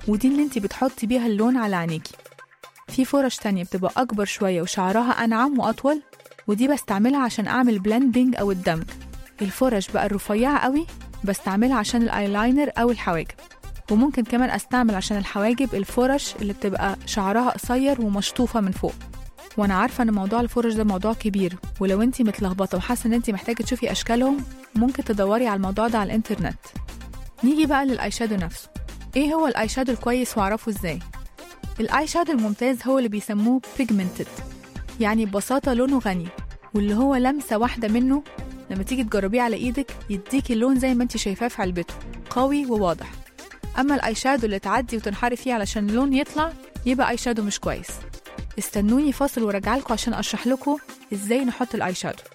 ودي اللي انت بتحطي بيها اللون على عينيكي في فرش تانية بتبقى أكبر شوية وشعرها أنعم وأطول ودي بستعملها عشان أعمل بلندنج أو الدمج الفرش بقى الرفيعة قوي بستعملها عشان الأيلاينر أو الحواجب وممكن كمان أستعمل عشان الحواجب الفرش اللي بتبقى شعرها قصير ومشطوفة من فوق وانا عارفه ان موضوع الفرش ده موضوع كبير ولو انت متلخبطه وحاسه ان انت محتاجه تشوفي اشكالهم ممكن تدوري على الموضوع ده على الانترنت نيجي بقى للاي شادو نفسه ايه هو الاي شادو الكويس واعرفه ازاي الاي شادو الممتاز هو اللي بيسموه بيجمنتد يعني ببساطه لونه غني واللي هو لمسه واحده منه لما تيجي تجربيه على ايدك يديكي اللون زي ما انت شايفاه في علبته قوي وواضح اما الاي شادو اللي تعدي وتنحري فيه علشان اللون يطلع يبقى اي شادو مش كويس استنوني فاصل وراجعلكوا عشان اشرح لكم ازاي نحط الاي شادو